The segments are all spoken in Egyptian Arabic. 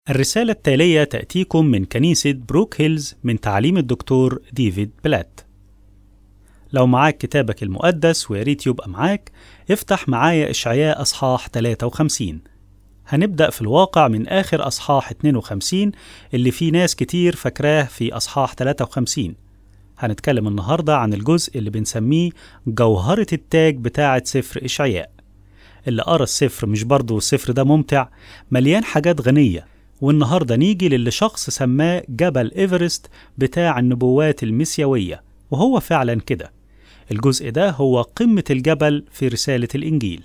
الرسالة التالية تأتيكم من كنيسة بروك هيلز من تعليم الدكتور ديفيد بلات لو معاك كتابك المقدس وياريت يبقى معاك افتح معايا إشعياء أصحاح 53 هنبدأ في الواقع من آخر أصحاح 52 اللي فيه ناس كتير فاكراه في أصحاح 53 هنتكلم النهاردة عن الجزء اللي بنسميه جوهرة التاج بتاعة سفر إشعياء اللي قرا السفر مش برضه السفر ده ممتع مليان حاجات غنية والنهاردة نيجي للي شخص سماه جبل إيفرست بتاع النبوات المسيوية وهو فعلا كده الجزء ده هو قمة الجبل في رسالة الإنجيل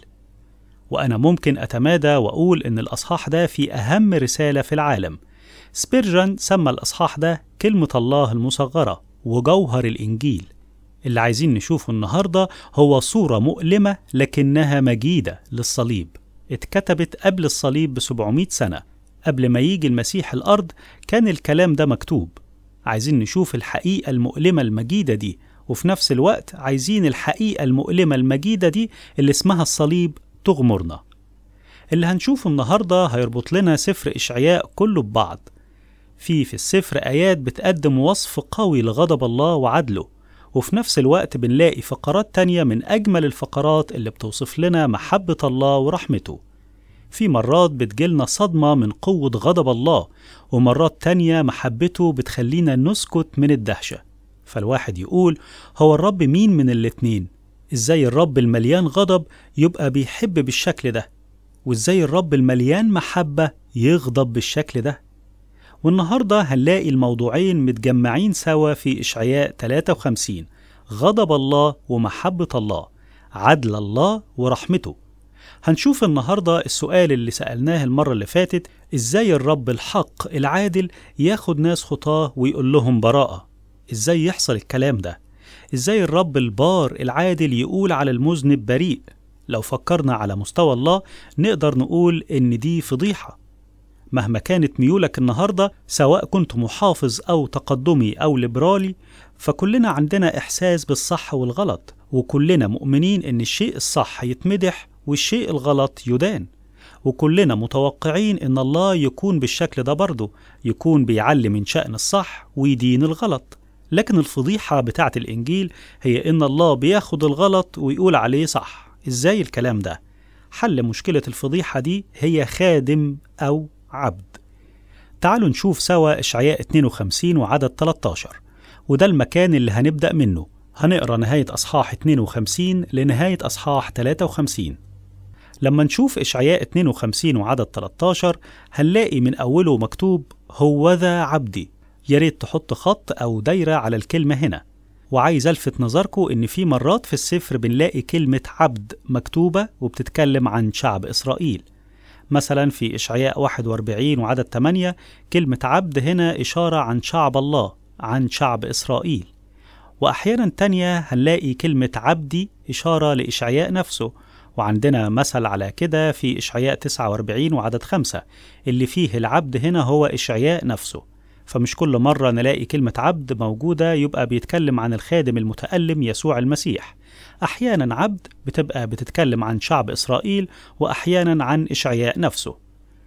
وأنا ممكن أتمادى وأقول إن الأصحاح ده في أهم رسالة في العالم سبيرجن سمى الأصحاح ده كلمة الله المصغرة وجوهر الإنجيل اللي عايزين نشوفه النهاردة هو صورة مؤلمة لكنها مجيدة للصليب اتكتبت قبل الصليب ب 700 سنة قبل ما يجي المسيح الأرض كان الكلام ده مكتوب عايزين نشوف الحقيقة المؤلمة المجيدة دي وفي نفس الوقت عايزين الحقيقة المؤلمة المجيدة دي اللي اسمها الصليب تغمرنا اللي هنشوفه النهاردة هيربط لنا سفر إشعياء كله ببعض في في السفر آيات بتقدم وصف قوي لغضب الله وعدله وفي نفس الوقت بنلاقي فقرات تانية من أجمل الفقرات اللي بتوصف لنا محبة الله ورحمته في مرات بتجيلنا صدمة من قوة غضب الله ومرات تانية محبته بتخلينا نسكت من الدهشة فالواحد يقول هو الرب مين من الاتنين ازاي الرب المليان غضب يبقى بيحب بالشكل ده وازاي الرب المليان محبة يغضب بالشكل ده والنهاردة هنلاقي الموضوعين متجمعين سوا في إشعياء 53 غضب الله ومحبة الله عدل الله ورحمته هنشوف النهاردة السؤال اللي سألناه المرة اللي فاتت إزاي الرب الحق العادل ياخد ناس خطاه ويقول لهم براءة إزاي يحصل الكلام ده إزاي الرب البار العادل يقول على المذنب بريء لو فكرنا على مستوى الله نقدر نقول إن دي فضيحة مهما كانت ميولك النهاردة سواء كنت محافظ أو تقدمي أو ليبرالي فكلنا عندنا إحساس بالصح والغلط وكلنا مؤمنين إن الشيء الصح يتمدح والشيء الغلط يدان وكلنا متوقعين إن الله يكون بالشكل ده برضه يكون بيعلي من شأن الصح ويدين الغلط لكن الفضيحة بتاعة الإنجيل هي إن الله بياخد الغلط ويقول عليه صح إزاي الكلام ده؟ حل مشكلة الفضيحة دي هي خادم أو عبد تعالوا نشوف سوا إشعياء 52 وعدد 13 وده المكان اللي هنبدأ منه هنقرأ نهاية أصحاح 52 لنهاية أصحاح 53 لما نشوف إشعياء 52 وعدد 13 هنلاقي من أوله مكتوب هوذا عبدي يا ريت تحط خط أو دايرة على الكلمة هنا وعايز ألفت نظركم إن في مرات في السفر بنلاقي كلمة عبد مكتوبة وبتتكلم عن شعب إسرائيل مثلا في إشعياء 41 وعدد 8 كلمة عبد هنا إشارة عن شعب الله عن شعب إسرائيل وأحيانا تانية هنلاقي كلمة عبدي إشارة لإشعياء نفسه وعندنا مثل على كده في إشعياء 49 وعدد 5 اللي فيه العبد هنا هو إشعياء نفسه فمش كل مرة نلاقي كلمة عبد موجودة يبقى بيتكلم عن الخادم المتألم يسوع المسيح أحيانا عبد بتبقى بتتكلم عن شعب إسرائيل وأحيانا عن إشعياء نفسه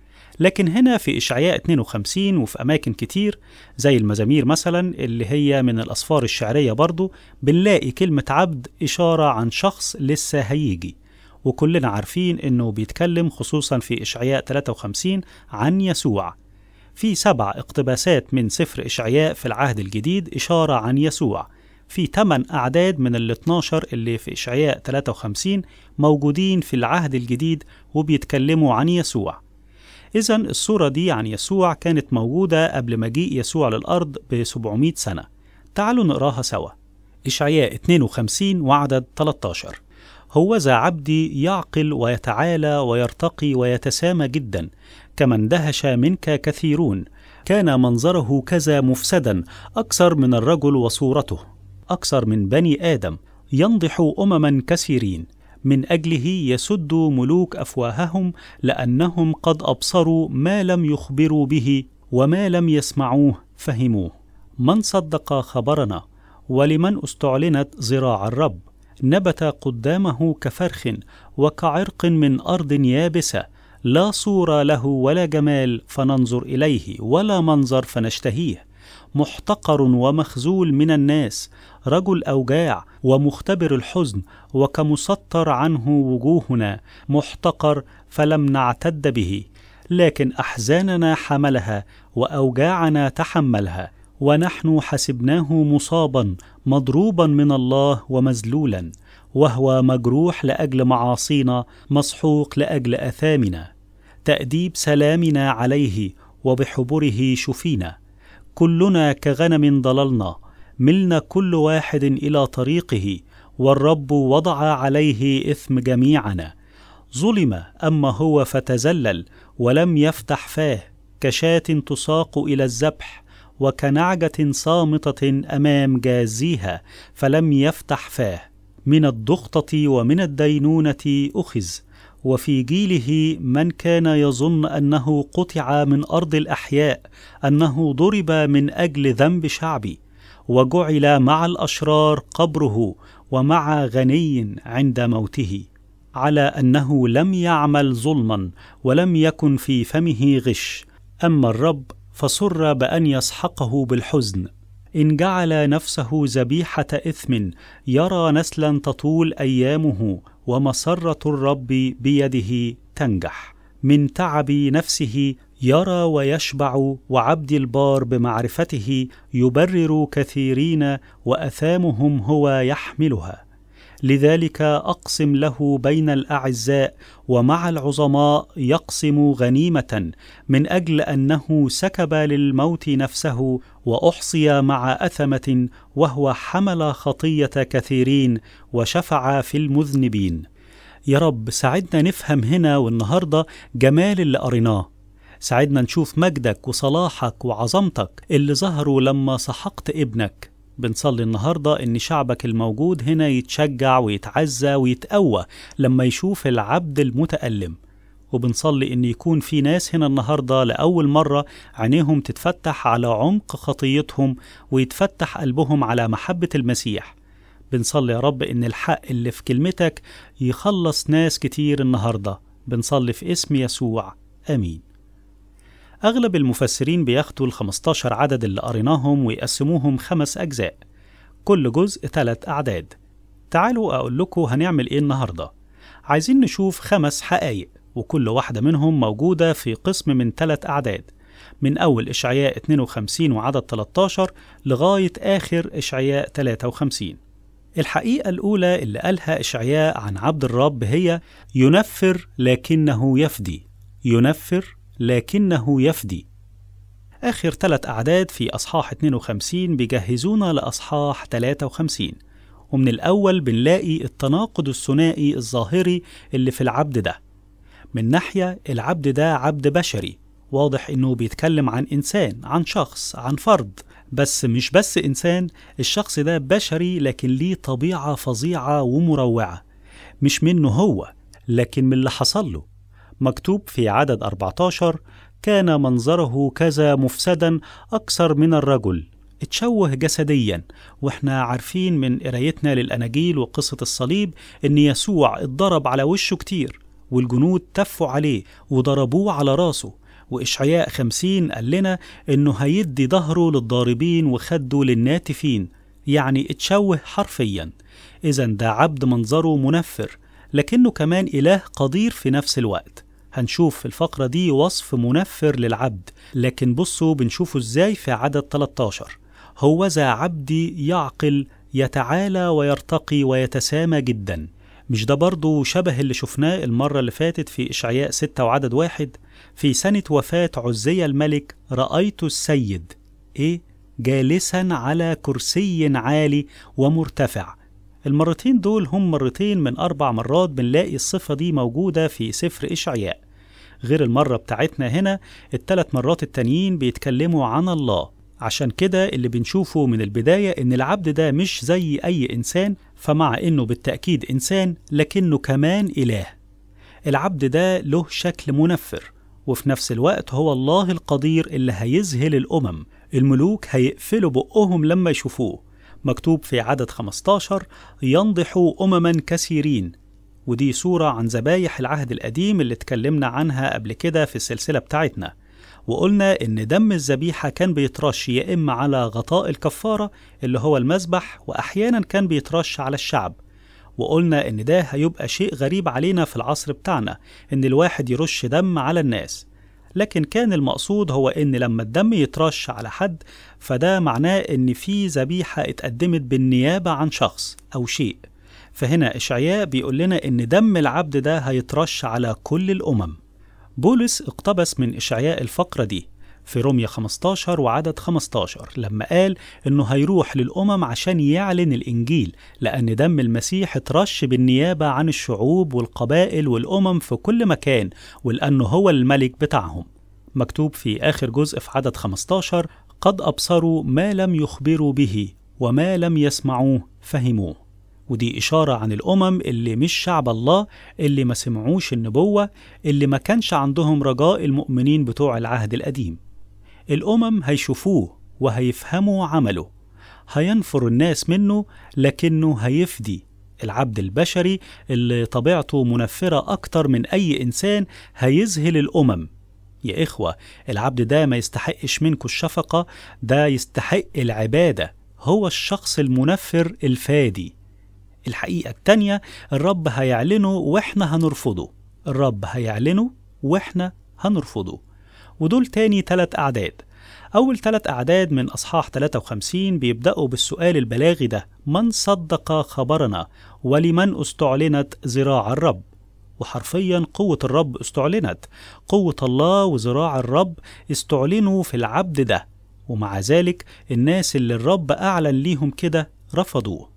لكن هنا في إشعياء 52 وفي أماكن كتير زي المزامير مثلا اللي هي من الأصفار الشعرية برضو بنلاقي كلمة عبد إشارة عن شخص لسه هيجي وكلنا عارفين إنه بيتكلم خصوصا في إشعياء 53 عن يسوع في سبع اقتباسات من سفر إشعياء في العهد الجديد إشارة عن يسوع في 8 أعداد من ال 12 اللي في إشعياء 53 موجودين في العهد الجديد وبيتكلموا عن يسوع إذا الصورة دي عن يسوع كانت موجودة قبل مجيء يسوع للأرض ب 700 سنة تعالوا نقراها سوا إشعياء 52 وعدد 13 هوذا عبدي يعقل ويتعالى ويرتقي ويتسامى جدا كما اندهش منك كثيرون كان منظره كذا مفسدا أكثر من الرجل وصورته أكثر من بني آدم ينضح أمما كثيرين من أجله يسد ملوك أفواههم لأنهم قد أبصروا ما لم يخبروا به وما لم يسمعوه فهموه من صدق خبرنا ولمن استعلنت ذراع الرب نبت قدامه كفرخ وكعرق من أرض يابسة لا صورة له ولا جمال فننظر إليه ولا منظر فنشتهيه محتقر ومخزول من الناس رجل أوجاع ومختبر الحزن وكمسطر عنه وجوهنا محتقر فلم نعتد به لكن أحزاننا حملها وأوجاعنا تحملها ونحن حسبناه مصابا مضروبا من الله ومذلولا وهو مجروح لاجل معاصينا مسحوق لاجل اثامنا تاديب سلامنا عليه وبحبره شفينا كلنا كغنم ضللنا ملنا كل واحد الى طريقه والرب وضع عليه اثم جميعنا ظلم اما هو فتذلل ولم يفتح فاه كشاة تساق الى الذبح وكنعجة صامتة أمام جازيها فلم يفتح فاه من الضغطة ومن الدينونة أخذ وفي جيله من كان يظن أنه قطع من أرض الأحياء أنه ضرب من أجل ذنب شعبي وجعل مع الأشرار قبره ومع غني عند موته على أنه لم يعمل ظلما ولم يكن في فمه غش أما الرب فسر بان يسحقه بالحزن ان جعل نفسه ذبيحه اثم يرى نسلا تطول ايامه ومسره الرب بيده تنجح من تعب نفسه يرى ويشبع وعبد البار بمعرفته يبرر كثيرين واثامهم هو يحملها لذلك اقسم له بين الاعزاء ومع العظماء يقسم غنيمه من اجل انه سكب للموت نفسه واحصي مع اثمه وهو حمل خطيه كثيرين وشفع في المذنبين يا رب ساعدنا نفهم هنا والنهارده جمال اللي قريناه ساعدنا نشوف مجدك وصلاحك وعظمتك اللي ظهروا لما سحقت ابنك بنصلي النهارده ان شعبك الموجود هنا يتشجع ويتعزى ويتقوى لما يشوف العبد المتألم وبنصلي ان يكون في ناس هنا النهارده لاول مره عينيهم تتفتح على عمق خطيتهم ويتفتح قلبهم على محبه المسيح بنصلي يا رب ان الحق اللي في كلمتك يخلص ناس كتير النهارده بنصلي في اسم يسوع امين أغلب المفسرين بياخدوا ال 15 عدد اللي قريناهم ويقسموهم خمس أجزاء كل جزء ثلاث أعداد تعالوا أقول لكم هنعمل إيه النهاردة عايزين نشوف خمس حقائق وكل واحدة منهم موجودة في قسم من ثلاث أعداد من أول إشعياء 52 وعدد 13 لغاية آخر إشعياء 53 الحقيقة الأولى اللي قالها إشعياء عن عبد الرب هي ينفر لكنه يفدي ينفر لكنه يفدي آخر ثلاث أعداد في أصحاح 52 بيجهزونا لأصحاح 53 ومن الأول بنلاقي التناقض الثنائي الظاهري اللي في العبد ده من ناحية العبد ده عبد بشري واضح إنه بيتكلم عن إنسان عن شخص عن فرد بس مش بس إنسان الشخص ده بشري لكن ليه طبيعة فظيعة ومروعة مش منه هو لكن من اللي حصل له مكتوب في عدد 14 كان منظره كذا مفسدا أكثر من الرجل اتشوه جسديا واحنا عارفين من قرايتنا للأناجيل وقصة الصليب إن يسوع اتضرب على وشه كتير والجنود تفوا عليه وضربوه على راسه وإشعياء خمسين قال لنا إنه هيدي ظهره للضاربين وخده للناتفين يعني اتشوه حرفيا إذا ده عبد منظره منفر لكنه كمان إله قدير في نفس الوقت هنشوف في الفقرة دي وصف منفر للعبد لكن بصوا بنشوفه ازاي في عدد 13 هو ذا عبدي يعقل يتعالى ويرتقي ويتسامى جدا مش ده برضه شبه اللي شفناه المرة اللي فاتت في إشعياء 6 وعدد واحد في سنة وفاة عزية الملك رأيت السيد إيه؟ جالسا على كرسي عالي ومرتفع المرتين دول هم مرتين من أربع مرات بنلاقي الصفة دي موجودة في سفر إشعياء غير المرة بتاعتنا هنا التلات مرات التانيين بيتكلموا عن الله عشان كده اللي بنشوفه من البداية إن العبد ده مش زي أي إنسان فمع إنه بالتأكيد إنسان لكنه كمان إله العبد ده له شكل منفر وفي نفس الوقت هو الله القدير اللي هيذهل الأمم الملوك هيقفلوا بقهم لما يشوفوه مكتوب في عدد 15 ينضح أمما كثيرين ودي صورة عن ذبايح العهد القديم اللي اتكلمنا عنها قبل كده في السلسلة بتاعتنا وقلنا إن دم الذبيحة كان بيترش يا إما على غطاء الكفارة اللي هو المذبح وأحيانا كان بيترش على الشعب وقلنا إن ده هيبقى شيء غريب علينا في العصر بتاعنا إن الواحد يرش دم على الناس لكن كان المقصود هو إن لما الدم يترش على حد فده معناه إن في ذبيحة اتقدمت بالنيابة عن شخص أو شيء فهنا إشعياء بيقول لنا إن دم العبد ده هيترش على كل الأمم بولس اقتبس من إشعياء الفقرة دي في رومية 15 وعدد 15 لما قال إنه هيروح للأمم عشان يعلن الإنجيل لأن دم المسيح اترش بالنيابة عن الشعوب والقبائل والأمم في كل مكان ولأنه هو الملك بتاعهم مكتوب في آخر جزء في عدد 15 قد أبصروا ما لم يخبروا به وما لم يسمعوه فهموه ودي إشارة عن الأمم اللي مش شعب الله اللي ما سمعوش النبوة اللي ما كانش عندهم رجاء المؤمنين بتوع العهد القديم الأمم هيشوفوه وهيفهموا عمله هينفر الناس منه لكنه هيفدي العبد البشري اللي طبيعته منفرة أكتر من أي إنسان هيذهل الأمم يا إخوة العبد ده ما يستحقش منكم الشفقة ده يستحق العبادة هو الشخص المنفر الفادي الحقيقة التانية الرب هيعلنه وإحنا هنرفضه الرب هيعلنه وإحنا هنرفضه ودول تاني تلات أعداد أول تلات أعداد من أصحاح 53 بيبدأوا بالسؤال البلاغي ده من صدق خبرنا ولمن استعلنت ذراع الرب وحرفيا قوة الرب استعلنت قوة الله وذراع الرب استعلنوا في العبد ده ومع ذلك الناس اللي الرب أعلن ليهم كده رفضوه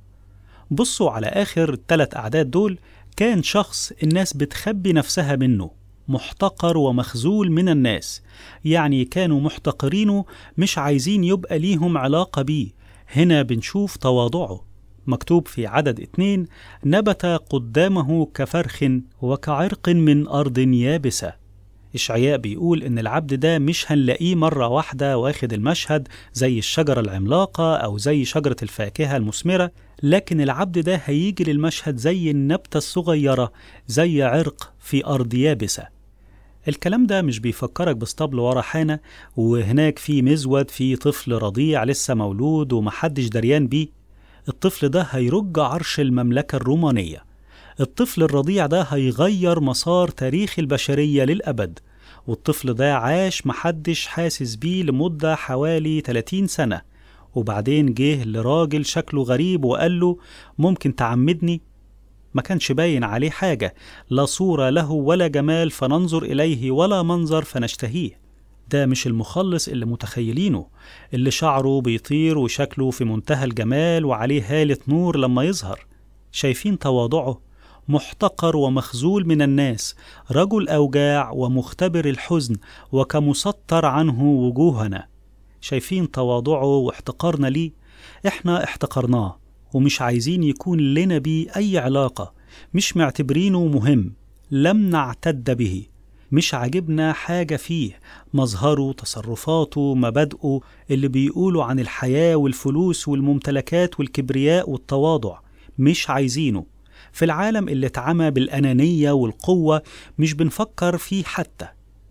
بصوا على آخر الثلاث أعداد دول كان شخص الناس بتخبي نفسها منه محتقر ومخذول من الناس يعني كانوا محتقرينه مش عايزين يبقى ليهم علاقة بيه هنا بنشوف تواضعه مكتوب في عدد اتنين نبت قدامه كفرخ وكعرق من أرض يابسة إشعياء بيقول إن العبد ده مش هنلاقيه مرة واحدة واخد المشهد زي الشجرة العملاقة أو زي شجرة الفاكهة المثمرة لكن العبد ده هيجي للمشهد زي النبتة الصغيرة زي عرق في أرض يابسة الكلام ده مش بيفكرك باسطبل ورا حانة وهناك في مزود في طفل رضيع لسه مولود ومحدش دريان بيه الطفل ده هيرج عرش المملكة الرومانية الطفل الرضيع ده هيغير مسار تاريخ البشرية للأبد والطفل ده عاش محدش حاسس بيه لمدة حوالي 30 سنة وبعدين جه لراجل شكله غريب وقال له ممكن تعمدني ما كانش باين عليه حاجة لا صورة له ولا جمال فننظر إليه ولا منظر فنشتهيه ده مش المخلص اللي متخيلينه اللي شعره بيطير وشكله في منتهى الجمال وعليه هالة نور لما يظهر شايفين تواضعه محتقر ومخذول من الناس رجل أوجاع ومختبر الحزن وكمسطر عنه وجوهنا شايفين تواضعه واحتقارنا ليه احنا احتقرناه ومش عايزين يكون لنا بيه أي علاقة مش معتبرينه مهم لم نعتد به مش عاجبنا حاجة فيه مظهره تصرفاته مبادئه اللي بيقولوا عن الحياة والفلوس والممتلكات والكبرياء والتواضع مش عايزينه في العالم اللي اتعمى بالأنانية والقوة مش بنفكر فيه حتى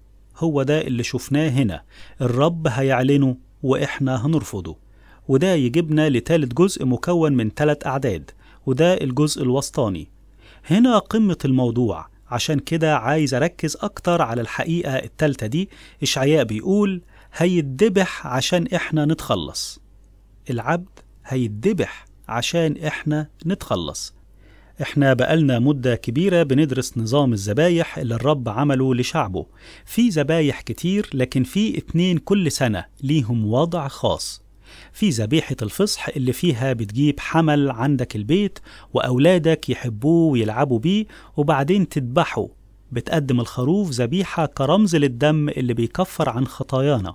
هو ده اللي شفناه هنا الرب هيعلنه وإحنا هنرفضه وده يجيبنا لتالت جزء مكون من تلات أعداد وده الجزء الوسطاني هنا قمة الموضوع عشان كده عايز أركز أكتر على الحقيقة التالتة دي إشعياء بيقول هيتذبح عشان إحنا نتخلص العبد هيتذبح عشان إحنا نتخلص احنا بقالنا مدة كبيرة بندرس نظام الذبايح اللي الرب عمله لشعبه في ذبايح كتير لكن في اتنين كل سنة ليهم وضع خاص في ذبيحة الفصح اللي فيها بتجيب حمل عندك البيت وأولادك يحبوه ويلعبوا بيه وبعدين تذبحه بتقدم الخروف ذبيحة كرمز للدم اللي بيكفر عن خطايانا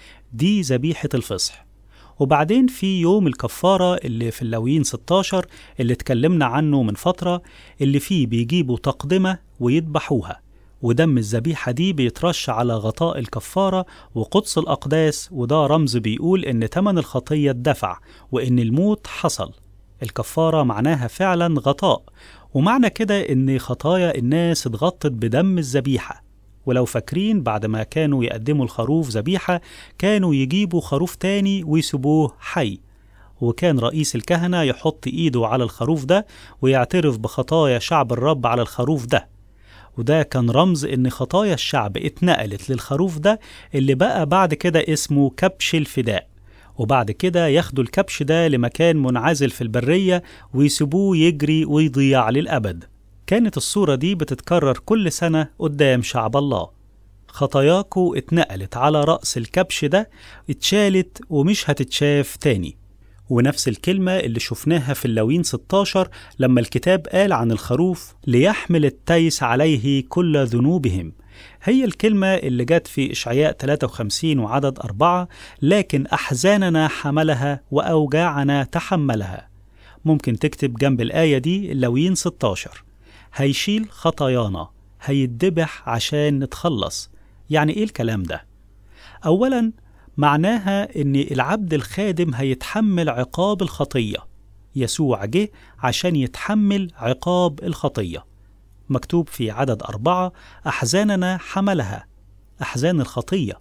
دي ذبيحة الفصح وبعدين في يوم الكفارة اللي في اللاويين 16 اللي اتكلمنا عنه من فترة اللي فيه بيجيبوا تقدمة ويذبحوها ودم الذبيحة دي بيترش على غطاء الكفارة وقدس الأقداس وده رمز بيقول إن تمن الخطية اتدفع وإن الموت حصل الكفارة معناها فعلا غطاء ومعنى كده إن خطايا الناس اتغطت بدم الذبيحة ولو فاكرين بعد ما كانوا يقدموا الخروف ذبيحة كانوا يجيبوا خروف تاني ويسيبوه حي وكان رئيس الكهنة يحط إيده على الخروف ده ويعترف بخطايا شعب الرب على الخروف ده وده كان رمز إن خطايا الشعب اتنقلت للخروف ده اللي بقى بعد كده اسمه كبش الفداء وبعد كده ياخدوا الكبش ده لمكان منعزل في البرية ويسيبوه يجري ويضيع للأبد كانت الصورة دي بتتكرر كل سنة قدام شعب الله خطاياكو اتنقلت على رأس الكبش ده اتشالت ومش هتتشاف تاني ونفس الكلمة اللي شفناها في اللوين 16 لما الكتاب قال عن الخروف ليحمل التيس عليه كل ذنوبهم هي الكلمة اللي جت في إشعياء 53 وعدد أربعة لكن أحزاننا حملها وأوجاعنا تحملها ممكن تكتب جنب الآية دي اللوين 16 هيشيل خطايانا هيتذبح عشان نتخلص يعني إيه الكلام ده؟ أولا معناها إن العبد الخادم هيتحمل عقاب الخطية يسوع جه عشان يتحمل عقاب الخطية مكتوب في عدد أربعة أحزاننا حملها أحزان الخطية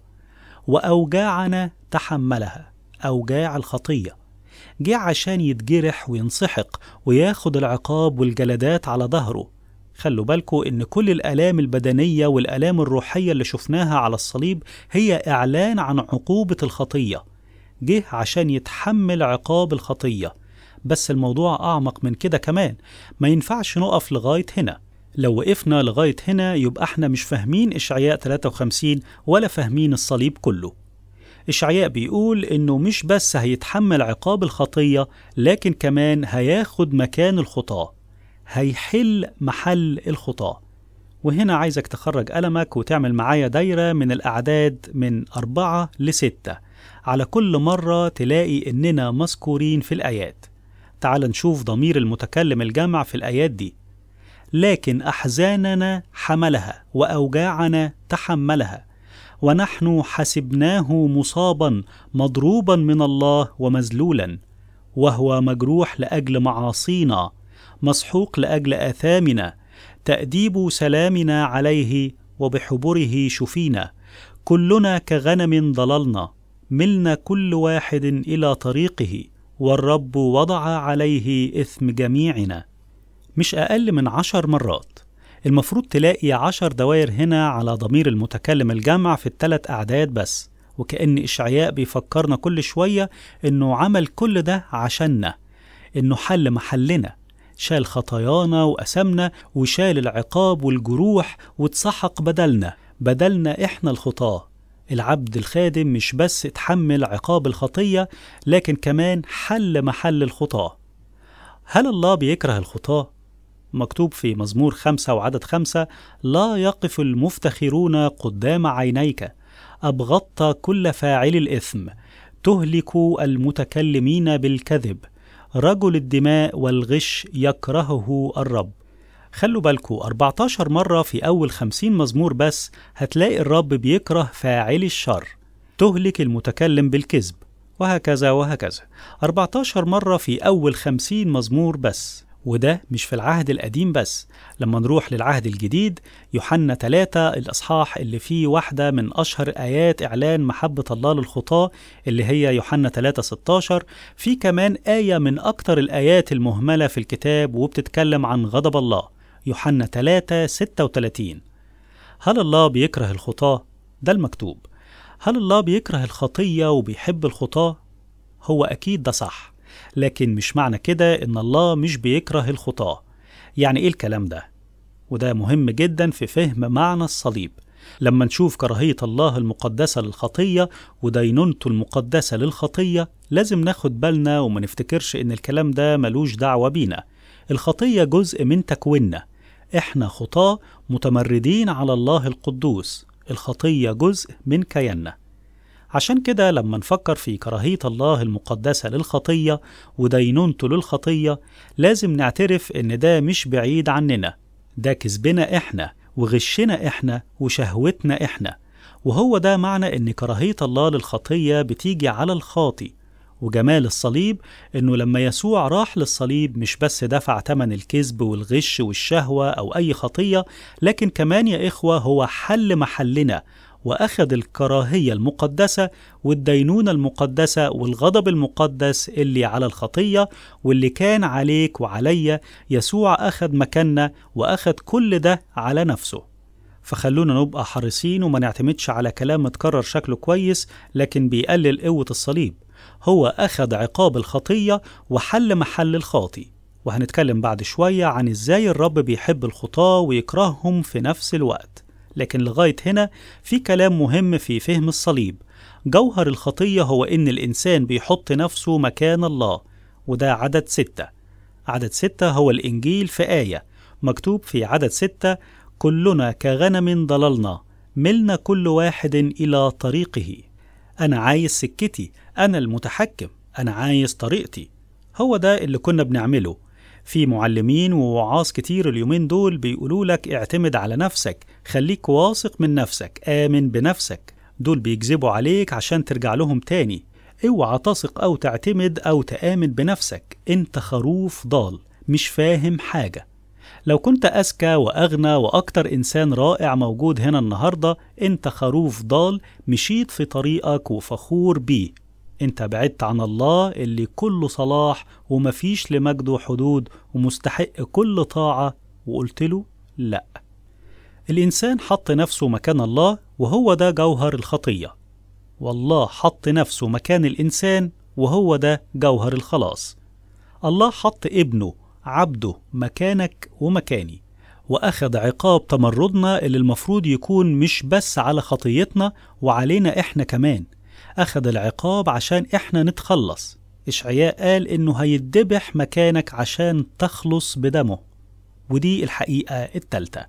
وأوجاعنا تحملها أوجاع الخطية جه عشان يتجرح وينسحق وياخد العقاب والجلدات على ظهره خلوا بالكم إن كل الآلام البدنية والآلام الروحية اللي شفناها على الصليب هي إعلان عن عقوبة الخطية جه عشان يتحمل عقاب الخطية بس الموضوع أعمق من كده كمان ما ينفعش نقف لغاية هنا لو وقفنا لغاية هنا يبقى احنا مش فاهمين إشعياء 53 ولا فاهمين الصليب كله إشعياء بيقول إنه مش بس هيتحمل عقاب الخطية لكن كمان هياخد مكان الخطاة هيحل محل الخطاة وهنا عايزك تخرج قلمك وتعمل معايا دايرة من الأعداد من أربعة لستة على كل مرة تلاقي إننا مذكورين في الآيات تعال نشوف ضمير المتكلم الجمع في الآيات دي لكن أحزاننا حملها وأوجاعنا تحملها ونحن حسبناه مصابا مضروبا من الله ومذلولا وهو مجروح لاجل معاصينا مسحوق لاجل اثامنا تاديب سلامنا عليه وبحبره شفينا كلنا كغنم ضللنا ملنا كل واحد الى طريقه والرب وضع عليه اثم جميعنا مش اقل من عشر مرات المفروض تلاقي عشر دوائر هنا على ضمير المتكلم الجمع في الثلاث أعداد بس وكأن إشعياء بيفكرنا كل شوية إنه عمل كل ده عشاننا إنه حل محلنا شال خطايانا وأسمنا وشال العقاب والجروح واتسحق بدلنا بدلنا إحنا الخطاة العبد الخادم مش بس اتحمل عقاب الخطية لكن كمان حل محل الخطاة هل الله بيكره الخطاه مكتوب في مزمور خمسة وعدد خمسة لا يقف المفتخرون قدام عينيك أبغضت كل فاعل الإثم تهلك المتكلمين بالكذب رجل الدماء والغش يكرهه الرب خلوا بالكوا 14 مرة في أول 50 مزمور بس هتلاقي الرب بيكره فاعل الشر تهلك المتكلم بالكذب وهكذا وهكذا 14 مرة في أول 50 مزمور بس وده مش في العهد القديم بس لما نروح للعهد الجديد يوحنا 3 الأصحاح اللي فيه واحدة من أشهر آيات إعلان محبة الله للخطاة اللي هي يوحنا 3 16 في كمان آية من أكتر الآيات المهملة في الكتاب وبتتكلم عن غضب الله يوحنا 3 36 هل الله بيكره الخطاة؟ ده المكتوب هل الله بيكره الخطية وبيحب الخطاة؟ هو أكيد ده صح لكن مش معنى كده إن الله مش بيكره الخطاة يعني إيه الكلام ده؟ وده مهم جدا في فهم معنى الصليب لما نشوف كراهية الله المقدسة للخطية ودينونته المقدسة للخطية لازم ناخد بالنا وما نفتكرش إن الكلام ده ملوش دعوة بينا الخطية جزء من تكويننا إحنا خطاة متمردين على الله القدوس الخطية جزء من كياننا عشان كده لما نفكر في كراهية الله المقدسة للخطية ودينونته للخطية لازم نعترف إن ده مش بعيد عننا ده كذبنا إحنا وغشنا إحنا وشهوتنا إحنا وهو ده معنى إن كراهية الله للخطية بتيجي على الخاطي وجمال الصليب إنه لما يسوع راح للصليب مش بس دفع تمن الكذب والغش والشهوة أو أي خطية لكن كمان يا إخوة هو حل محلنا وأخذ الكراهية المقدسة والدينونة المقدسة والغضب المقدس اللي على الخطية واللي كان عليك وعليا يسوع أخذ مكاننا وأخذ كل ده على نفسه فخلونا نبقى حريصين وما نعتمدش على كلام متكرر شكله كويس لكن بيقلل قوة الصليب هو أخذ عقاب الخطية وحل محل الخاطي وهنتكلم بعد شوية عن إزاي الرب بيحب الخطاة ويكرههم في نفس الوقت لكن لغاية هنا في كلام مهم في فهم الصليب جوهر الخطية هو إن الإنسان بيحط نفسه مكان الله وده عدد ستة عدد ستة هو الإنجيل في آية مكتوب في عدد ستة كلنا كغنم ضللنا ملنا كل واحد إلى طريقه أنا عايز سكتي أنا المتحكم أنا عايز طريقتي هو ده اللي كنا بنعمله في معلمين ووعاظ كتير اليومين دول بيقولوا لك اعتمد على نفسك خليك واثق من نفسك آمن بنفسك دول بيكذبوا عليك عشان ترجع لهم تاني اوعى تثق أو تعتمد أو تآمن بنفسك انت خروف ضال مش فاهم حاجة لو كنت أذكى وأغنى وأكتر إنسان رائع موجود هنا النهاردة أنت خروف ضال مشيت في طريقك وفخور بيه أنت بعدت عن الله اللي كله صلاح ومفيش لمجده حدود ومستحق كل طاعة وقلت له لأ الإنسان حط نفسه مكان الله وهو ده جوهر الخطية والله حط نفسه مكان الإنسان وهو ده جوهر الخلاص الله حط ابنه عبده مكانك ومكاني وأخذ عقاب تمردنا اللي المفروض يكون مش بس على خطيتنا وعلينا إحنا كمان أخذ العقاب عشان إحنا نتخلص إشعياء قال إنه هيتذبح مكانك عشان تخلص بدمه ودي الحقيقة التالتة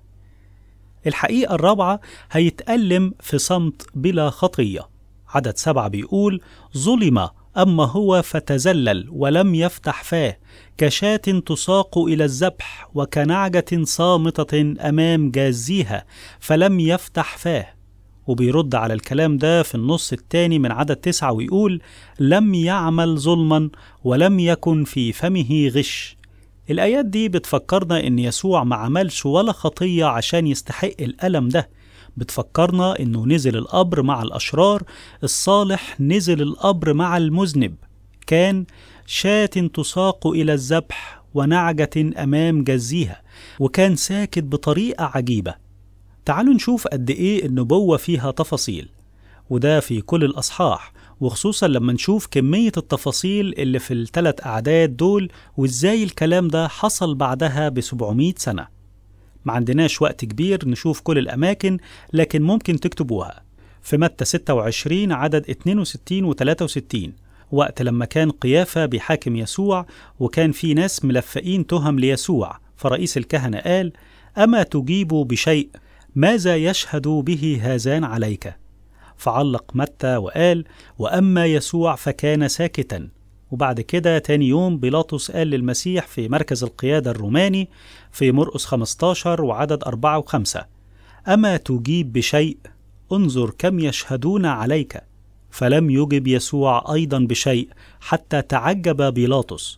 الحقيقة الرابعة هيتألم في صمت بلا خطية عدد سبعة بيقول ظلم أما هو فتزلل ولم يفتح فاه كشاة تساق إلى الذبح وكنعجة صامتة أمام جازيها فلم يفتح فاه وبيرد على الكلام ده في النص الثاني من عدد تسعة ويقول لم يعمل ظلما ولم يكن في فمه غش الآيات دي بتفكرنا إن يسوع ما عملش ولا خطية عشان يستحق الألم ده بتفكرنا إنه نزل القبر مع الأشرار الصالح نزل القبر مع المذنب كان شاة تساق إلى الذبح ونعجة أمام جزيها وكان ساكت بطريقة عجيبة تعالوا نشوف قد إيه النبوة فيها تفاصيل وده في كل الأصحاح وخصوصا لما نشوف كمية التفاصيل اللي في الثلاث أعداد دول وإزاي الكلام ده حصل بعدها ب 700 سنة ما عندناش وقت كبير نشوف كل الأماكن لكن ممكن تكتبوها في متى 26 عدد 62 و 63 وقت لما كان قيافة بيحاكم يسوع وكان في ناس ملفقين تهم ليسوع فرئيس الكهنة قال أما تجيب بشيء ماذا يشهد به هذان عليك فعلق متى وقال وأما يسوع فكان ساكتا وبعد كده تاني يوم بيلاطس قال للمسيح في مركز القيادة الروماني في مرقس 15 وعدد 4 و5 أما تجيب بشيء انظر كم يشهدون عليك فلم يجب يسوع أيضا بشيء حتى تعجب بيلاطس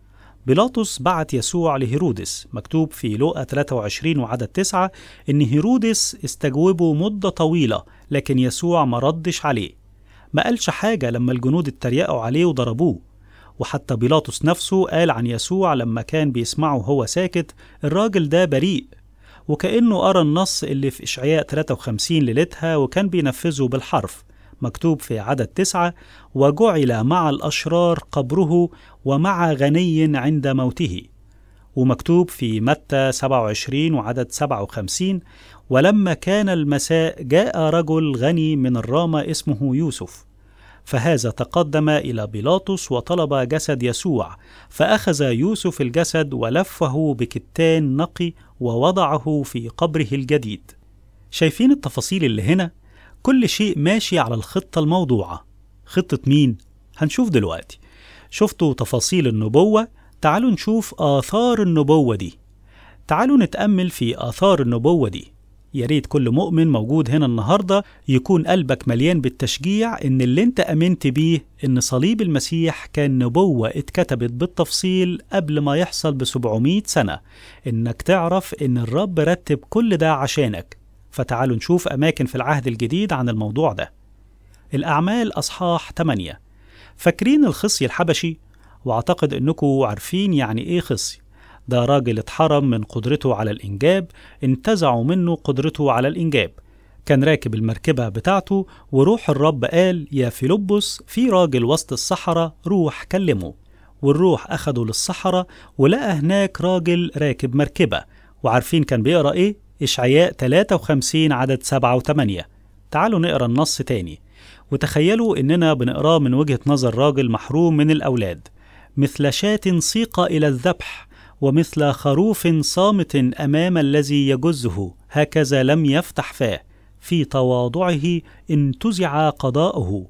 بيلاطس بعت يسوع لهيرودس مكتوب في لوقا 23 وعدد 9 إن هيرودس استجوبه مدة طويلة لكن يسوع ما ردش عليه ما قالش حاجة لما الجنود اتريقوا عليه وضربوه وحتى بيلاطس نفسه قال عن يسوع لما كان بيسمعه وهو ساكت الراجل ده بريء وكأنه قرأ النص اللي في إشعياء 53 ليلتها وكان بينفذه بالحرف مكتوب في عدد تسعة وجعل مع الأشرار قبره ومع غني عند موته ومكتوب في متى 27 وعدد 57 ولما كان المساء جاء رجل غني من الرامة اسمه يوسف فهذا تقدم إلى بيلاطس وطلب جسد يسوع فأخذ يوسف الجسد ولفه بكتان نقي ووضعه في قبره الجديد شايفين التفاصيل اللي هنا؟ كل شيء ماشي على الخطة الموضوعة خطة مين؟ هنشوف دلوقتي شفتوا تفاصيل النبوة تعالوا نشوف آثار النبوة دي تعالوا نتأمل في آثار النبوة دي يا ريت كل مؤمن موجود هنا النهارده يكون قلبك مليان بالتشجيع ان اللي انت امنت بيه ان صليب المسيح كان نبوه اتكتبت بالتفصيل قبل ما يحصل ب 700 سنه انك تعرف ان الرب رتب كل ده عشانك فتعالوا نشوف اماكن في العهد الجديد عن الموضوع ده الاعمال اصحاح 8 فاكرين الخصي الحبشي واعتقد انكم عارفين يعني ايه خصي ده راجل اتحرم من قدرته على الإنجاب انتزعوا منه قدرته على الإنجاب كان راكب المركبة بتاعته وروح الرب قال يا فيلبس في راجل وسط الصحراء روح كلمه والروح أخده للصحراء ولقى هناك راجل راكب مركبة وعارفين كان بيقرأ إيه؟ إشعياء 53 عدد 7 و8 تعالوا نقرأ النص تاني وتخيلوا إننا بنقراه من وجهة نظر راجل محروم من الأولاد مثل شاة سيق إلى الذبح ومثل خروف صامت امام الذي يجزه هكذا لم يفتح فاه في تواضعه انتزع قضاؤه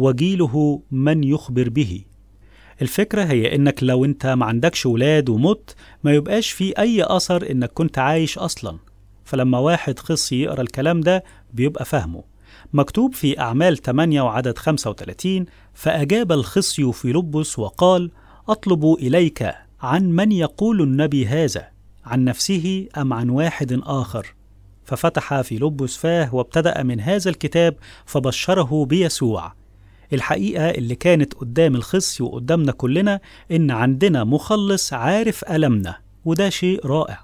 وجيله من يخبر به الفكرة هي إنك لو أنت ما عندكش ولاد ومت ما يبقاش في أي أثر إنك كنت عايش أصلا فلما واحد خصي يقرأ الكلام ده بيبقى فاهمه مكتوب في أعمال 8 وعدد 35 فأجاب الخصي في لبس وقال أطلب إليك عن من يقول النبي هذا عن نفسه ام عن واحد اخر ففتح في لبس فاه وابتدا من هذا الكتاب فبشره بيسوع الحقيقه اللي كانت قدام الخصي وقدامنا كلنا ان عندنا مخلص عارف المنا وده شيء رائع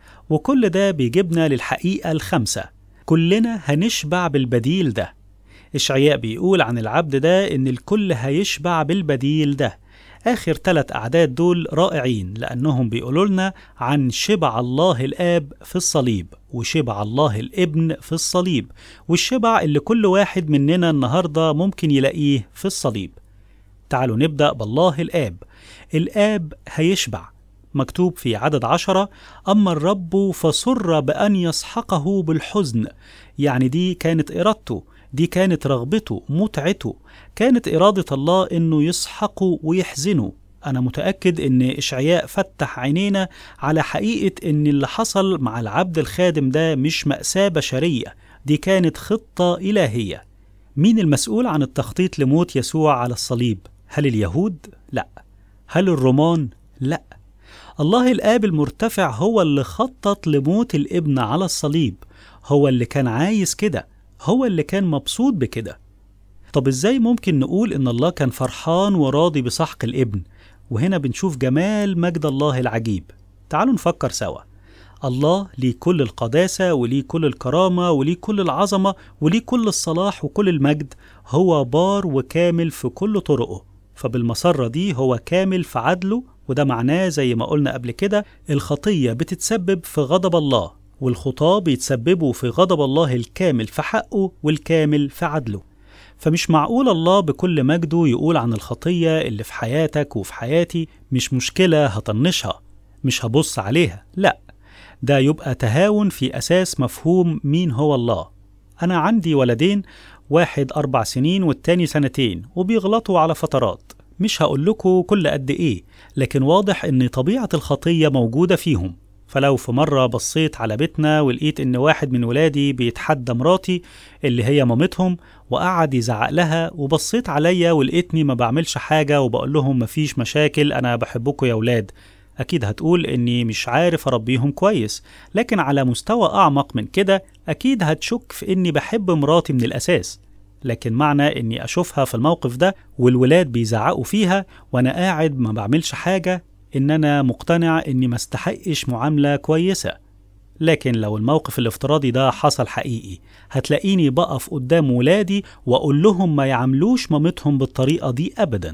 وكل ده بيجيبنا للحقيقه الخامسه كلنا هنشبع بالبديل ده إشعياء بيقول عن العبد ده إن الكل هيشبع بالبديل ده آخر ثلاث أعداد دول رائعين لأنهم بيقولوا لنا عن شبع الله الآب في الصليب وشبع الله الابن في الصليب والشبع اللي كل واحد مننا النهاردة ممكن يلاقيه في الصليب تعالوا نبدأ بالله الآب الآب هيشبع مكتوب في عدد عشرة أما الرب فسر بأن يسحقه بالحزن يعني دي كانت إرادته دي كانت رغبته متعته كانت إرادة الله إنه يسحقوا ويحزنوا أنا متأكد إن إشعياء فتح عينينا على حقيقة إن اللي حصل مع العبد الخادم ده مش مأساة بشرية دي كانت خطة إلهية مين المسؤول عن التخطيط لموت يسوع على الصليب؟ هل اليهود؟ لا هل الرومان؟ لا الله الآب المرتفع هو اللي خطط لموت الابن على الصليب هو اللي كان عايز كده هو اللي كان مبسوط بكده طب ازاي ممكن نقول ان الله كان فرحان وراضي بسحق الابن وهنا بنشوف جمال مجد الله العجيب تعالوا نفكر سوا الله ليه كل القداسة وليه كل الكرامة وليه كل العظمة وليه كل الصلاح وكل المجد هو بار وكامل في كل طرقه فبالمسرة دي هو كامل في عدله وده معناه زي ما قلنا قبل كده الخطية بتتسبب في غضب الله والخطاة بيتسببوا في غضب الله الكامل في حقه والكامل في عدله فمش معقول الله بكل مجده يقول عن الخطية اللي في حياتك وفي حياتي مش مشكلة هطنشها مش هبص عليها لا ده يبقى تهاون في أساس مفهوم مين هو الله أنا عندي ولدين واحد أربع سنين والتاني سنتين وبيغلطوا على فترات مش هقول لكم كل قد إيه لكن واضح إن طبيعة الخطية موجودة فيهم فلو في مرة بصيت على بيتنا ولقيت إن واحد من ولادي بيتحدى مراتي اللي هي مامتهم وقعد يزعق لها وبصيت عليا ولقيتني ما بعملش حاجة وبقول لهم مفيش مشاكل أنا بحبكم يا ولاد أكيد هتقول إني مش عارف أربيهم كويس لكن على مستوى أعمق من كده أكيد هتشك في إني بحب مراتي من الأساس لكن معنى إني أشوفها في الموقف ده والولاد بيزعقوا فيها وأنا قاعد ما بعملش حاجة إن أنا مقتنع إني ما استحقش معاملة كويسة لكن لو الموقف الافتراضي ده حصل حقيقي هتلاقيني بقف قدام ولادي وأقول لهم ما يعاملوش مامتهم بالطريقة دي أبدا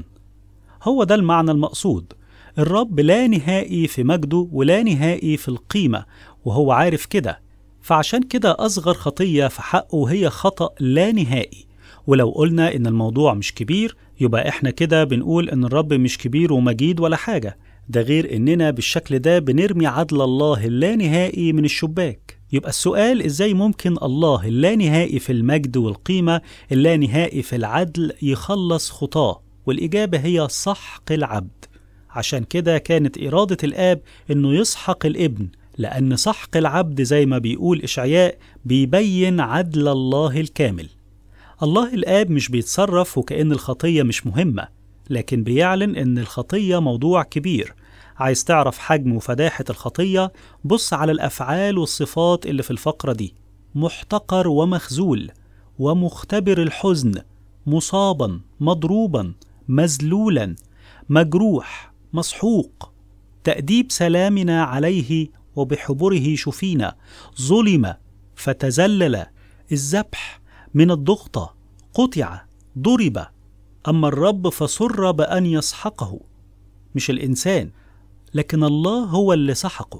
هو ده المعنى المقصود الرب لا نهائي في مجده ولا نهائي في القيمة وهو عارف كده فعشان كده أصغر خطية في حقه هي خطأ لا نهائي ولو قلنا إن الموضوع مش كبير يبقى إحنا كده بنقول إن الرب مش كبير ومجيد ولا حاجة ده غير إننا بالشكل ده بنرمي عدل الله اللانهائي من الشباك يبقى السؤال إزاي ممكن الله اللانهائي في المجد والقيمة اللانهائي في العدل يخلص خطاه والإجابة هي سحق العبد عشان كده كانت إرادة الآب إنه يسحق الابن لأن سحق العبد زي ما بيقول إشعياء بيبين عدل الله الكامل الله الآب مش بيتصرف وكأن الخطية مش مهمة لكن بيعلن إن الخطية موضوع كبير عايز تعرف حجم وفداحة الخطية بص على الأفعال والصفات اللي في الفقرة دي محتقر ومخزول ومختبر الحزن مصابا مضروبا مذلولا مجروح مسحوق تأديب سلامنا عليه وبحبره شفينا ظلم فتذلل الذبح من الضغطة قطع ضرب أما الرب فسر بأن يسحقه مش الإنسان لكن الله هو اللي سحقه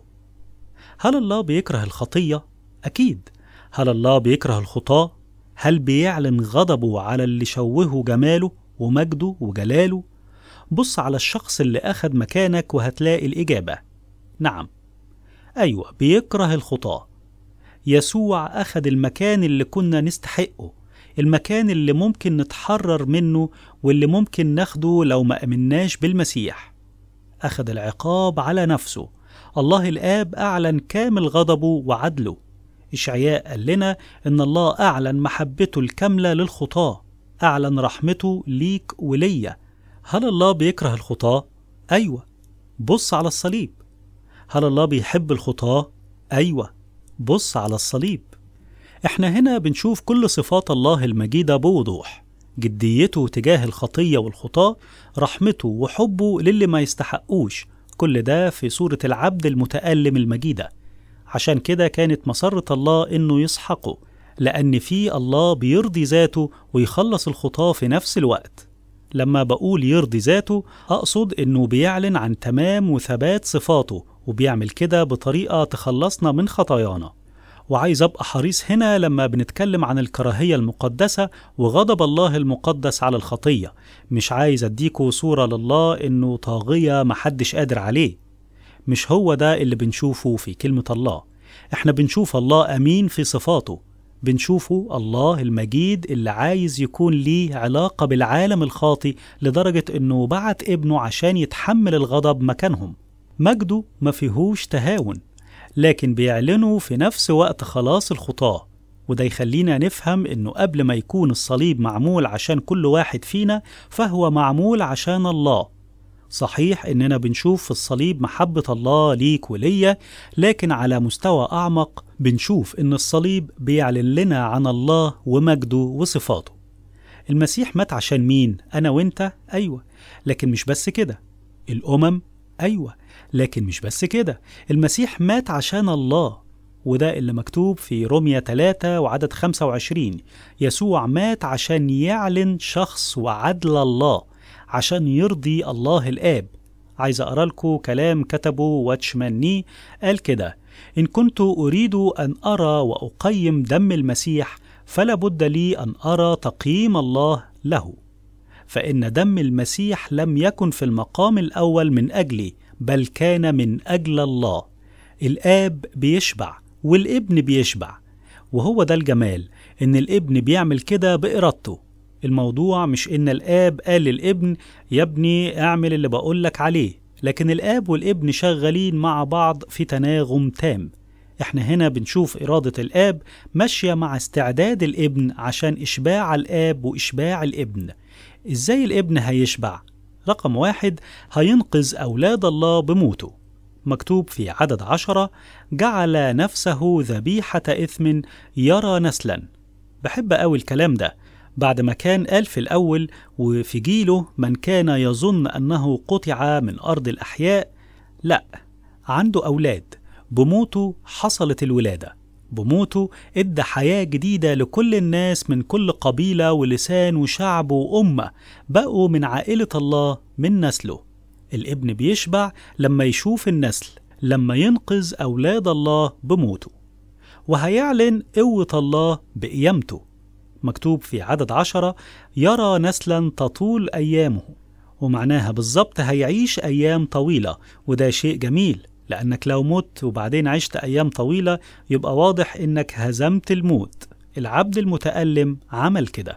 هل الله بيكره الخطية؟ أكيد هل الله بيكره الخطاة؟ هل بيعلن غضبه على اللي شوهوا جماله ومجده وجلاله؟ بص على الشخص اللي أخد مكانك وهتلاقي الإجابة نعم أيوة بيكره الخطاة يسوع أخد المكان اللي كنا نستحقه المكان اللي ممكن نتحرر منه واللي ممكن ناخده لو ما أمناش بالمسيح أخد العقاب على نفسه الله الآب أعلن كامل غضبه وعدله إشعياء قال لنا إن الله أعلن محبته الكاملة للخطاة أعلن رحمته ليك وليا هل الله بيكره الخطاة؟ أيوة بص على الصليب هل الله بيحب الخطاة؟ أيوة بص على الصليب احنا هنا بنشوف كل صفات الله المجيدة بوضوح جديته تجاه الخطية والخطاة رحمته وحبه للي ما يستحقوش كل ده في صورة العبد المتألم المجيدة عشان كده كانت مسرة الله إنه يسحقه لأن في الله بيرضي ذاته ويخلص الخطاة في نفس الوقت لما بقول يرضي ذاته أقصد إنه بيعلن عن تمام وثبات صفاته وبيعمل كده بطريقة تخلصنا من خطايانا وعايز أبقى حريص هنا لما بنتكلم عن الكراهية المقدسة وغضب الله المقدس على الخطية مش عايز أديكوا صورة لله إنه طاغية محدش قادر عليه مش هو ده اللي بنشوفه في كلمة الله احنا بنشوف الله أمين في صفاته بنشوفه الله المجيد اللي عايز يكون ليه علاقة بالعالم الخاطي لدرجة إنه بعت ابنه عشان يتحمل الغضب مكانهم مجده ما فيهوش تهاون لكن بيعلنوا في نفس وقت خلاص الخطاة وده يخلينا نفهم إنه قبل ما يكون الصليب معمول عشان كل واحد فينا فهو معمول عشان الله صحيح إننا بنشوف في الصليب محبة الله ليك وليا لكن على مستوى أعمق بنشوف إن الصليب بيعلن لنا عن الله ومجده وصفاته المسيح مات عشان مين؟ أنا وإنت؟ أيوة لكن مش بس كده الأمم؟ أيوة لكن مش بس كده المسيح مات عشان الله وده اللي مكتوب في روميا 3 وعدد 25 يسوع مات عشان يعلن شخص وعدل الله عشان يرضي الله الآب عايز أقرأ لكم كلام كتبه واتشمان ني قال كده إن كنت أريد أن أرى وأقيم دم المسيح فلا بد لي أن أرى تقييم الله له فإن دم المسيح لم يكن في المقام الأول من أجلي بل كان من أجل الله الآب بيشبع والابن بيشبع وهو ده الجمال إن الابن بيعمل كده بإرادته الموضوع مش إن الآب قال للابن يا ابني اعمل اللي بقولك عليه لكن الآب والابن شغالين مع بعض في تناغم تام احنا هنا بنشوف إرادة الآب ماشية مع استعداد الابن عشان إشباع الآب وإشباع الابن إزاي الابن هيشبع؟ رقم واحد هينقذ أولاد الله بموته مكتوب في عدد عشرة جعل نفسه ذبيحة إثم يرى نسلا بحب أوي الكلام ده بعد ما كان قال في الأول وفي جيله من كان يظن أنه قطع من أرض الأحياء لا عنده أولاد بموته حصلت الولادة بموته ادى حياة جديدة لكل الناس من كل قبيلة ولسان وشعب وأمة بقوا من عائلة الله من نسله الابن بيشبع لما يشوف النسل لما ينقذ أولاد الله بموته وهيعلن قوة الله بقيامته مكتوب في عدد عشرة يرى نسلا تطول أيامه ومعناها بالظبط هيعيش أيام طويلة وده شيء جميل لأنك لو مت وبعدين عشت أيام طويلة يبقى واضح إنك هزمت الموت العبد المتألم عمل كده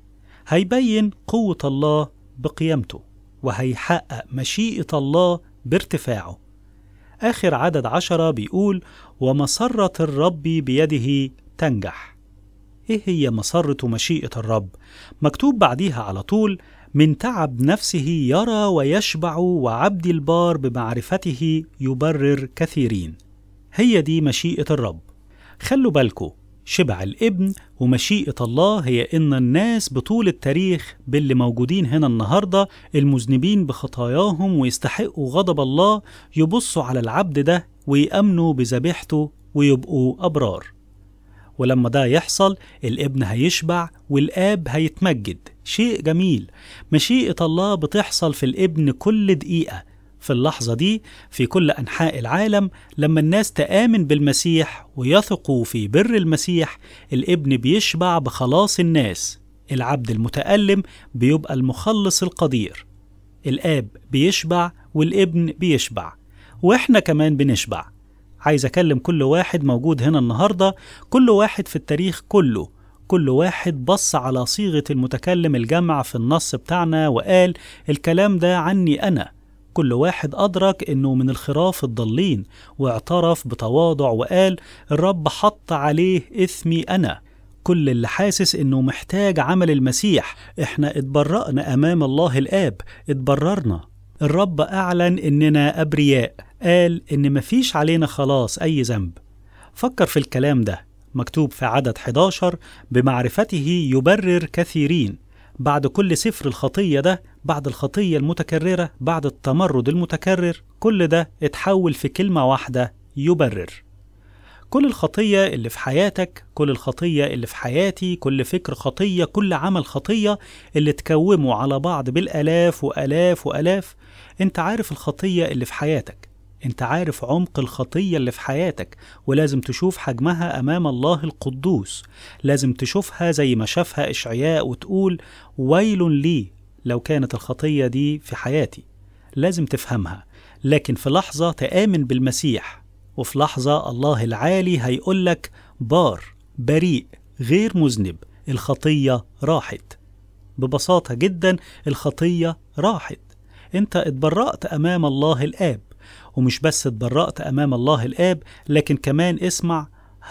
هيبين قوة الله بقيامته وهيحقق مشيئة الله بارتفاعه آخر عدد عشرة بيقول ومسرة الرب بيده تنجح إيه هي مسرة ومشيئة الرب؟ مكتوب بعديها على طول من تعب نفسه يرى ويشبع وعبد البار بمعرفته يبرر كثيرين هي دي مشيئة الرب خلوا بالكم شبع الابن ومشيئة الله هي إن الناس بطول التاريخ باللي موجودين هنا النهاردة المذنبين بخطاياهم ويستحقوا غضب الله يبصوا على العبد ده ويأمنوا بذبيحته ويبقوا أبرار ولما ده يحصل الابن هيشبع والآب هيتمجد شيء جميل مشيئة الله بتحصل في الابن كل دقيقة في اللحظة دي في كل أنحاء العالم لما الناس تآمن بالمسيح ويثقوا في بر المسيح الابن بيشبع بخلاص الناس العبد المتألم بيبقى المخلص القدير الآب بيشبع والابن بيشبع وإحنا كمان بنشبع عايز أكلم كل واحد موجود هنا النهاردة كل واحد في التاريخ كله كل واحد بص على صيغة المتكلم الجمع في النص بتاعنا وقال الكلام ده عني أنا كل واحد أدرك إنه من الخراف الضالين واعترف بتواضع وقال الرب حط عليه إثمي أنا كل اللي حاسس إنه محتاج عمل المسيح إحنا اتبرأنا أمام الله الآب اتبررنا الرب أعلن إننا أبرياء قال إن مفيش علينا خلاص أي ذنب فكر في الكلام ده مكتوب في عدد 11 بمعرفته يبرر كثيرين بعد كل سفر الخطية ده بعد الخطية المتكررة بعد التمرد المتكرر كل ده اتحول في كلمة واحدة يبرر كل الخطية اللي في حياتك كل الخطية اللي في حياتي كل فكر خطية كل عمل خطية اللي تكوموا على بعض بالآلاف وآلاف وآلاف انت عارف الخطية اللي في حياتك انت عارف عمق الخطية اللي في حياتك ولازم تشوف حجمها أمام الله القدوس لازم تشوفها زي ما شافها إشعياء وتقول ويل لي لو كانت الخطية دي في حياتي لازم تفهمها لكن في لحظة تآمن بالمسيح وفي لحظة الله العالي هيقولك بار بريء غير مذنب الخطية راحت ببساطة جدا الخطية راحت انت اتبرأت أمام الله الآب ومش بس اتبرأت أمام الله الآب لكن كمان اسمع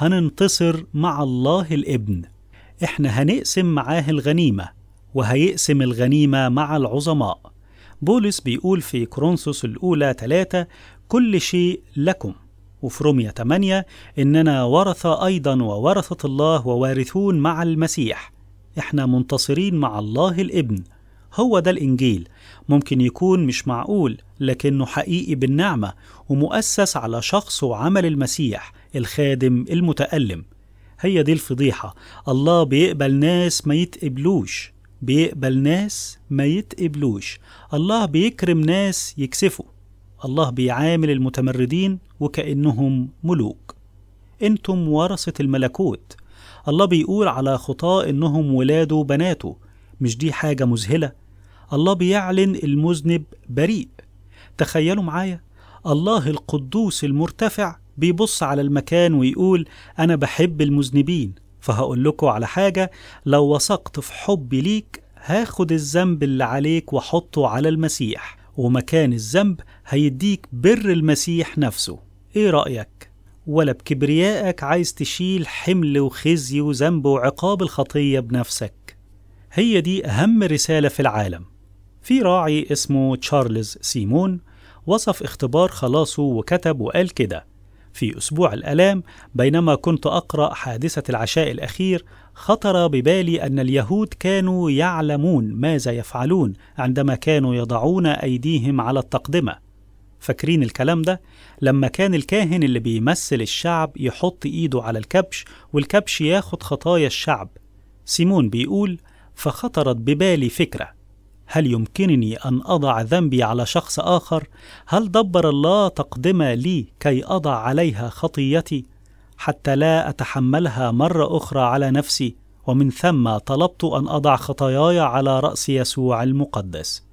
هننتصر مع الله الابن احنا هنقسم معاه الغنيمة وهيقسم الغنيمة مع العظماء بولس بيقول في كورنثوس الأولى 3 كل شيء لكم وفي رومية 8 إننا ورثة أيضا وورثة الله ووارثون مع المسيح إحنا منتصرين مع الله الابن هو ده الإنجيل ممكن يكون مش معقول لكنه حقيقي بالنعمة ومؤسس على شخص وعمل المسيح الخادم المتألم هي دي الفضيحة الله بيقبل ناس ما يتقبلوش بيقبل ناس ما يتقبلوش الله بيكرم ناس يكسفوا الله بيعامل المتمردين وكأنهم ملوك انتم ورثة الملكوت الله بيقول على خطاة انهم ولاده وبناته مش دي حاجة مذهلة الله بيعلن المذنب بريء تخيلوا معايا الله القدوس المرتفع بيبص على المكان ويقول أنا بحب المذنبين فهقول لكم على حاجة لو وثقت في حبي ليك هاخد الذنب اللي عليك وحطه على المسيح ومكان الذنب هيديك بر المسيح نفسه ايه رأيك؟ ولا بكبريائك عايز تشيل حمل وخزي وذنب وعقاب الخطية بنفسك هي دي أهم رسالة في العالم في راعي اسمه تشارلز سيمون وصف اختبار خلاصه وكتب وقال كده في أسبوع الآلام بينما كنت أقرأ حادثة العشاء الأخير خطر ببالي أن اليهود كانوا يعلمون ماذا يفعلون عندما كانوا يضعون أيديهم على التقدمة فاكرين الكلام ده؟ لما كان الكاهن اللي بيمثل الشعب يحط إيده على الكبش والكبش ياخد خطايا الشعب سيمون بيقول فخطرت ببالي فكره هل يمكنني ان اضع ذنبي على شخص اخر هل دبر الله تقدمه لي كي اضع عليها خطيتي حتى لا اتحملها مره اخرى على نفسي ومن ثم طلبت ان اضع خطاياي على راس يسوع المقدس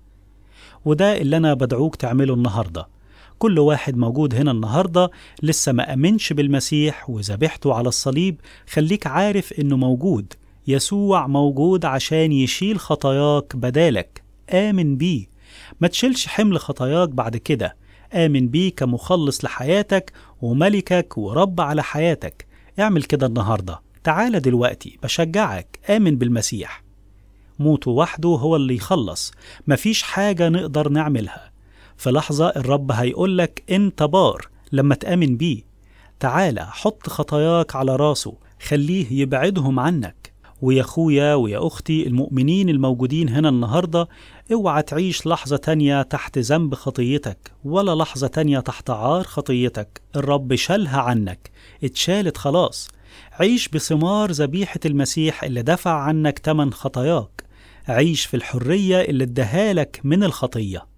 وده اللي انا بدعوك تعمله النهارده كل واحد موجود هنا النهارده لسه ما امنش بالمسيح وذبحته على الصليب خليك عارف انه موجود يسوع موجود عشان يشيل خطاياك بدالك آمن بيه ما تشيلش حمل خطاياك بعد كده آمن بيه كمخلص لحياتك وملكك ورب على حياتك اعمل كده النهاردة تعال دلوقتي بشجعك آمن بالمسيح موته وحده هو اللي يخلص مفيش حاجة نقدر نعملها في لحظة الرب هيقولك انت بار لما تآمن بيه تعالى حط خطاياك على راسه خليه يبعدهم عنك ويا اخويا ويا اختي المؤمنين الموجودين هنا النهارده اوعى تعيش لحظه تانيه تحت ذنب خطيتك ولا لحظه تانيه تحت عار خطيتك الرب شالها عنك اتشالت خلاص عيش بثمار ذبيحه المسيح اللي دفع عنك تمن خطاياك عيش في الحريه اللي اداهالك من الخطيه